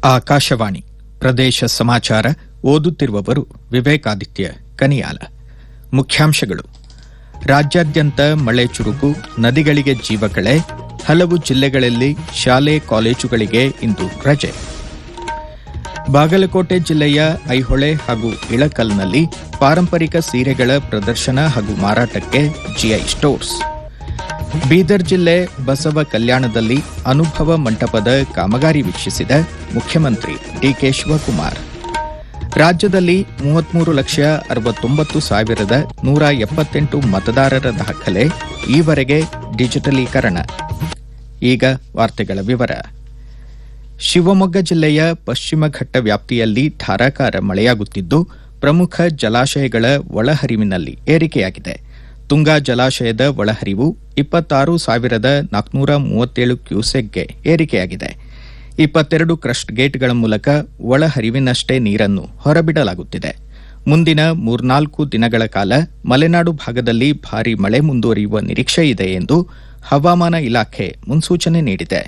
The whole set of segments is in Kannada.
ಆಕಾಶವಾಣಿ ಪ್ರದೇಶ ಸಮಾಚಾರ ಓದುತ್ತಿರುವವರು ವಿವೇಕಾದಿತ್ಯ ಕನಿಯಾಲ ಮುಖ್ಯಾಂಶಗಳು ರಾಜ್ಯಾದ್ಯಂತ ಮಳೆ ಚುರುಕು ನದಿಗಳಿಗೆ ಜೀವಕಳೆ ಹಲವು ಜಿಲ್ಲೆಗಳಲ್ಲಿ ಶಾಲೆ ಕಾಲೇಜುಗಳಿಗೆ ಇಂದು ರಜೆ ಬಾಗಲಕೋಟೆ ಜಿಲ್ಲೆಯ ಐಹೊಳೆ ಹಾಗೂ ಇಳಕಲ್ನಲ್ಲಿ ಪಾರಂಪರಿಕ ಸೀರೆಗಳ ಪ್ರದರ್ಶನ ಹಾಗೂ ಮಾರಾಟಕ್ಕೆ ಜಿಐ ಸ್ಟೋರ್ಸ್ ಬೀದರ್ ಜಿಲ್ಲೆ ಬಸವ ಕಲ್ಯಾಣದಲ್ಲಿ ಅನುಭವ ಮಂಟಪದ ಕಾಮಗಾರಿ ವೀಕ್ಷಿಸಿದ ಮುಖ್ಯಮಂತ್ರಿ ಡಿಕೆ ಶಿವಕುಮಾರ್ ರಾಜ್ಯದಲ್ಲಿ ಮೂವತ್ಮೂರು ಲಕ್ಷ ಅರವತ್ತೊಂಬತ್ತು ಸಾವಿರದ ನೂರ ಎಪ್ಪತ್ತೆಂಟು ಮತದಾರರ ದಾಖಲೆ ಈವರೆಗೆ ಡಿಜಿಟಲೀಕರಣ ಈಗ ವಾರ್ತೆಗಳ ವಿವರ ಶಿವಮೊಗ್ಗ ಜಿಲ್ಲೆಯ ಪಶ್ಚಿಮ ಘಟ್ಟ ವ್ಯಾಪ್ತಿಯಲ್ಲಿ ಧಾರಾಕಾರ ಮಳೆಯಾಗುತ್ತಿದ್ದು ಪ್ರಮುಖ ಜಲಾಶಯಗಳ ಒಳಹರಿವಿನಲ್ಲಿ ಏರಿಕೆಯಾಗಿದೆ ತುಂಗಾ ಜಲಾಶಯದ ಒಳಹರಿವು ಇಪ್ಪತ್ತಾರು ಸಾವಿರದ ನಾಲ್ಕುನೂರ ಮೂವತ್ತೇಳು ಕ್ಯೂಸೆಕ್ಗೆ ಏರಿಕೆಯಾಗಿದೆ ಇಪ್ಪತ್ತೆರಡು ಕ್ರಸ್ಟ್ ಗೇಟ್ಗಳ ಮೂಲಕ ಒಳಹರಿವಿನಷ್ಟೇ ನೀರನ್ನು ಹೊರಬಿಡಲಾಗುತ್ತಿದೆ ಮುಂದಿನ ಮೂರ್ನಾಲ್ಕು ದಿನಗಳ ಕಾಲ ಮಲೆನಾಡು ಭಾಗದಲ್ಲಿ ಭಾರೀ ಮಳೆ ಮುಂದುವರಿಯುವ ನಿರೀಕ್ಷೆಯಿದೆ ಎಂದು ಹವಾಮಾನ ಇಲಾಖೆ ಮುನ್ಸೂಚನೆ ನೀಡಿದೆ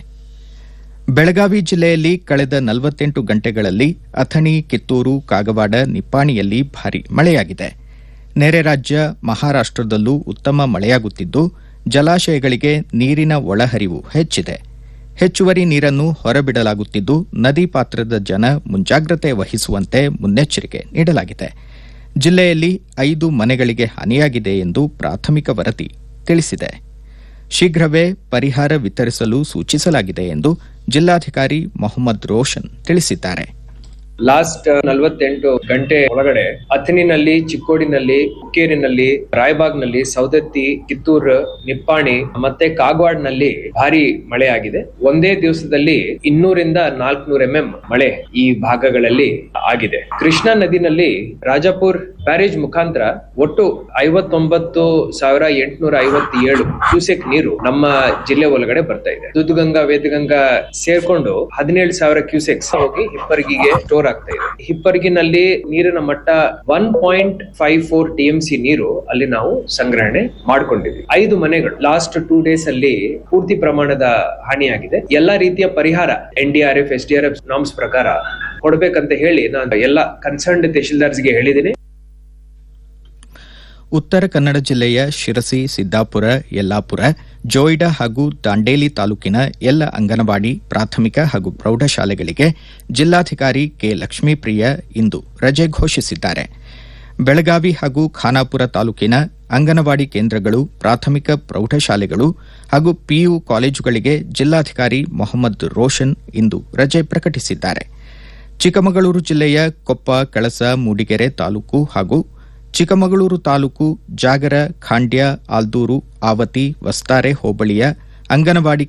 ಬೆಳಗಾವಿ ಜಿಲ್ಲೆಯಲ್ಲಿ ಕಳೆದ ನಲವತ್ತೆಂಟು ಗಂಟೆಗಳಲ್ಲಿ ಅಥಣಿ ಕಿತ್ತೂರು ಕಾಗವಾಡ ನಿಪ್ಪಾಣಿಯಲ್ಲಿ ಭಾರೀ ಮಳೆಯಾಗಿದೆ ನೆರೆ ರಾಜ್ಯ ಮಹಾರಾಷ್ಟದಲ್ಲೂ ಉತ್ತಮ ಮಳೆಯಾಗುತ್ತಿದ್ದು ಜಲಾಶಯಗಳಿಗೆ ನೀರಿನ ಒಳಹರಿವು ಹೆಚ್ಚಿದೆ ಹೆಚ್ಚುವರಿ ನೀರನ್ನು ಹೊರಬಿಡಲಾಗುತ್ತಿದ್ದು ನದಿ ಪಾತ್ರದ ಜನ ಮುಂಜಾಗ್ರತೆ ವಹಿಸುವಂತೆ ಮುನ್ನೆಚ್ಚರಿಕೆ ನೀಡಲಾಗಿದೆ ಜಿಲ್ಲೆಯಲ್ಲಿ ಐದು ಮನೆಗಳಿಗೆ ಹಾನಿಯಾಗಿದೆ ಎಂದು ಪ್ರಾಥಮಿಕ ವರದಿ ತಿಳಿಸಿದೆ ಶೀಘ್ರವೇ ಪರಿಹಾರ ವಿತರಿಸಲು ಸೂಚಿಸಲಾಗಿದೆ ಎಂದು ಜಿಲ್ಲಾಧಿಕಾರಿ ಮೊಹಮ್ಮದ್ ರೋಷನ್ ತಿಳಿಸಿದ್ದಾರೆ ಲಾಸ್ಟ್ ನಲವತ್ತೆಂಟು ಗಂಟೆ ಒಳಗಡೆ ಅಥಣಿನಲ್ಲಿ ಚಿಕ್ಕೋಡಿನಲ್ಲಿ ಹುಕ್ಕೇರಿನಲ್ಲಿ ರಾಯಬಾಗ್ನಲ್ಲಿ ಸೌದತ್ತಿ ಕಿತ್ತೂರು ನಿಪ್ಪಾಣಿ ಮತ್ತೆ ಕಾಗವಾಡ್ನಲ್ಲಿ ಭಾರಿ ಮಳೆ ಆಗಿದೆ ಒಂದೇ ದಿವಸದಲ್ಲಿ ಇನ್ನೂರಿಂದ ನಾಲ್ಕುನೂರ ಎಂಎಂ ಮಳೆ ಈ ಭಾಗಗಳಲ್ಲಿ ಆಗಿದೆ ಕೃಷ್ಣಾ ನದಿನಲ್ಲಿ ರಾಜಾಪುರ್ ಬ್ಯಾರೇಜ್ ಮುಖಾಂತರ ಒಟ್ಟು ಐವತ್ತೊಂಬತ್ತು ಸಾವಿರ ಎಂಟುನೂರ ಐವತ್ತೇಳು ಕ್ಯೂಸೆಕ್ ನೀರು ನಮ್ಮ ಜಿಲ್ಲೆ ಒಳಗಡೆ ಬರ್ತಾ ಇದೆ ದುದ್ಗಂಗಾ ವೇದಗಂಗಾ ಸೇರ್ಕೊಂಡು ಹದಿನೇಳು ಸಾವಿರ ಕ್ಯೂಸೆಕ್ಸ್ ಹೋಗಿ ಹಿಪ್ಪರಗಿಗೆ ಸ್ಟೋರ್ ಆಗ್ತಾ ಇದೆ ಹಿಪ್ಪರಗಿನಲ್ಲಿ ನೀರಿನ ಮಟ್ಟ one point five four T M C ನೀರು ಅಲ್ಲಿ ನಾವು ಸಂಗ್ರಹಣೆ ಮಾಡ್ಕೊಂಡಿದ್ವಿ ಐದು ಮನೆಗಳು ಲಾಸ್ಟ್ ಟೂ ಡೇಸ್ ಅಲ್ಲಿ ಪೂರ್ತಿ ಪ್ರಮಾಣದ ಹಾನಿಯಾಗಿದೆ ಎಲ್ಲಾ ರೀತಿಯ ಪರಿಹಾರ N D R F S D R F norms ಪ್ರಕಾರ ಕೊಡ್ಬೇಕಂತ ಹೇಳಿ ನಾನು ಎಲ್ಲ ಕನ್ಸರ್ನ್ಡ್ ತಹಶೀಲ್ದಾರ್ಸ್ಗೆ ಹೇಳಿದ್ದೀನಿ ಉತ್ತರ ಕನ್ನಡ ಜಿಲ್ಲೆಯ ಶಿರಸಿ ಸಿದ್ದಾಪುರ ಯಲ್ಲಾಪುರ ಜೋಯಿಡಾ ಹಾಗೂ ದಾಂಡೇಲಿ ತಾಲೂಕಿನ ಎಲ್ಲ ಅಂಗನವಾಡಿ ಪ್ರಾಥಮಿಕ ಹಾಗೂ ಪ್ರೌಢಶಾಲೆಗಳಿಗೆ ಜಿಲ್ಲಾಧಿಕಾರಿ ಕೆ ಲಕ್ಷ್ಮೀಪ್ರಿಯ ಇಂದು ರಜೆ ಘೋಷಿಸಿದ್ದಾರೆ ಬೆಳಗಾವಿ ಹಾಗೂ ಖಾನಾಪುರ ತಾಲೂಕಿನ ಅಂಗನವಾಡಿ ಕೇಂದ್ರಗಳು ಪ್ರಾಥಮಿಕ ಪ್ರೌಢಶಾಲೆಗಳು ಹಾಗೂ ಪಿಯು ಕಾಲೇಜುಗಳಿಗೆ ಜಿಲ್ಲಾಧಿಕಾರಿ ಮೊಹಮ್ಮದ್ ರೋಷನ್ ಇಂದು ರಜೆ ಪ್ರಕಟಿಸಿದ್ದಾರೆ ಚಿಕ್ಕಮಗಳೂರು ಜಿಲ್ಲೆಯ ಕೊಪ್ಪ ಕಳಸ ಮೂಡಿಗೆರೆ ತಾಲೂಕು ಹಾಗೂ ಚಿಕ್ಕಮಗಳೂರು ತಾಲೂಕು ಜಾಗರ ಖಾಂಡ್ಯ ಆಲ್ದೂರು ಆವತಿ ವಸ್ತಾರೆ ಹೋಬಳಿಯ ಅಂಗನವಾಡಿ